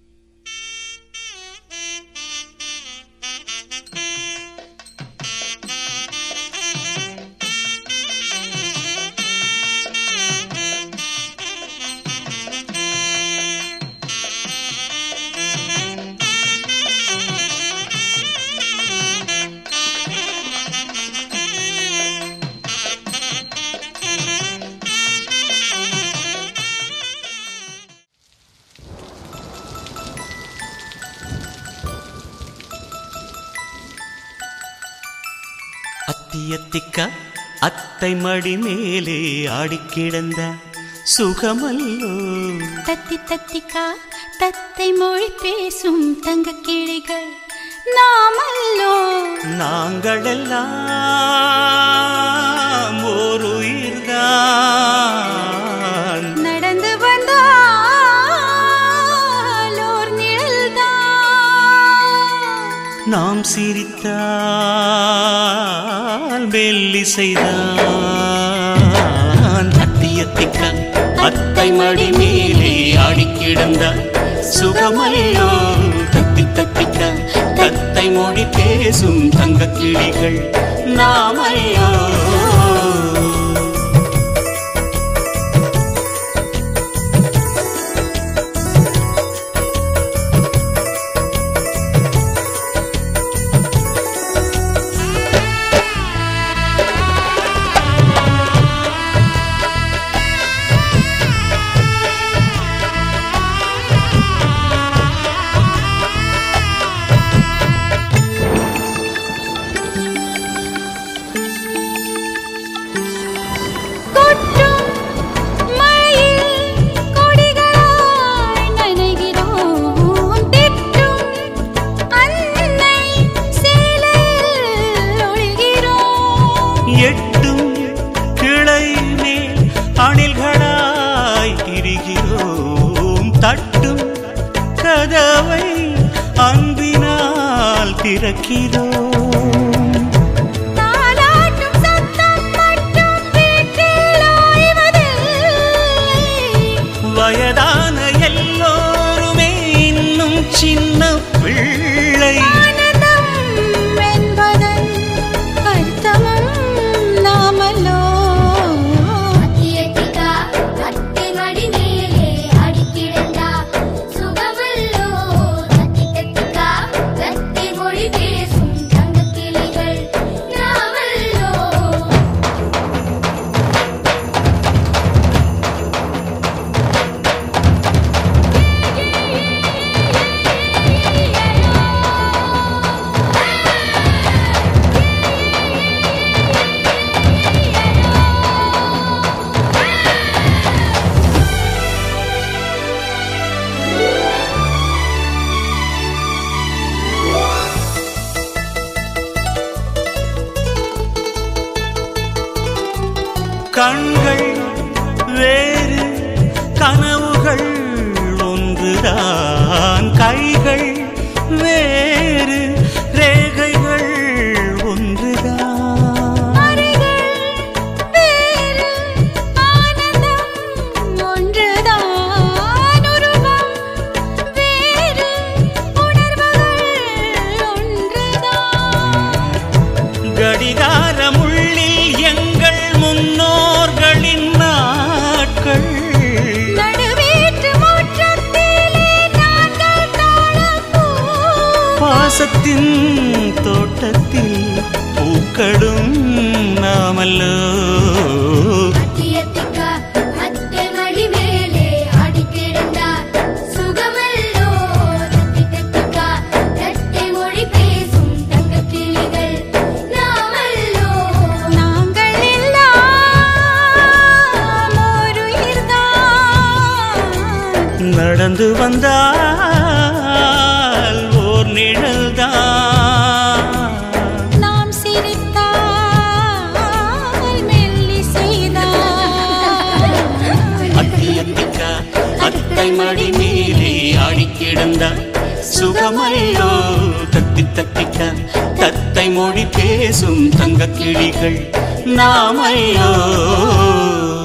அத்தியத்திக்க அத்தை மடி மேலே ஆடிக்கிடந்த சுகமல்லோ தத்தி தத்திக்கா தத்தை மொழி பேசும் தங்க கிளிகள் நாமல்லோ நாங்களெல்லாம் ஓர் உயிர்தான் நடந்து வந்தால் ஓர் நிழல்தான் நாம் சிரித்தால் மெல்லிசைதான் அத்தியத்திக்க அத்தை மடி மேலே ஆடிக்கிடந்த சுகமல்லோ தத்தி தத்திக்க தத்தை மொழி பேசும் தங்க கிளிகள் நாமையோ கொட்டும் மழையில் கொடிகளாய் நனைகிறோம் திட்டும் அன்னை சேலையில் ஒளிகிறோம் எட்டும் கிளை மேல் அணில்களாய் திரிகிறோம் தட்டும் கதவை அன்பினால் திறக்கிறோம் தாலாட்டும் சத்தம் மட்டும் வீட்டில் ஓய்வதில்லை. வயதான எல்லோருமே இன்னும் சின்ன பிள்ளை ஆனந்தம் என்பதன் அர்த்தமும் நாமல்லோ. அத்தியத்திகா அத்தை மடி மேலே அடிக்கிடந்தா சுகமல்லோ தத்தி தத்திகா தத்தை மொழி பேசும் தங்கக் கிளிகள் நாமல்லோ கண்கள் வேறு கனவுகள் ஒன்றுதான் கைகள் வேறு ரேகைகள் ஒன்றுதான் அறைகள் வேறு, ஆனந்தம் ஒன்றுதான். உருவம் வேறு, உணர்வுகள் ஒன்றுதான். கடிகாரமுள்ளில் எங்கள் முன்னோர்களின் நாட்கள் நடுவீட்டு முற்றத்திலே நாங்கள் தாழப்பூ. பாசத்தின் தோட்டத்தில் பூக்களும் நாமல்லோ அத்தியத்திகா அத்தை மடி மேலே அடிக்கிடந்தா சுகமல்லோ தத்தி தத்திகா தத்தை மொழி பேசும் தங்கக் கிளிகள் நாமல்லோ நாங்கள் எல்லாம் ஓருயிர்தான். நடந்து வந்தால் ஓர் நிழல்தான் நாம் சிரித்தால் மெல்லிசைதான். அத்தியத்திக்கா அத்தை மடி மேலே ஆடி கிடந்த சுகமல்லோ தத்தி தத்திக்க தத்தை மொழி பேசும் தங்க கிளிகள் நாமையோ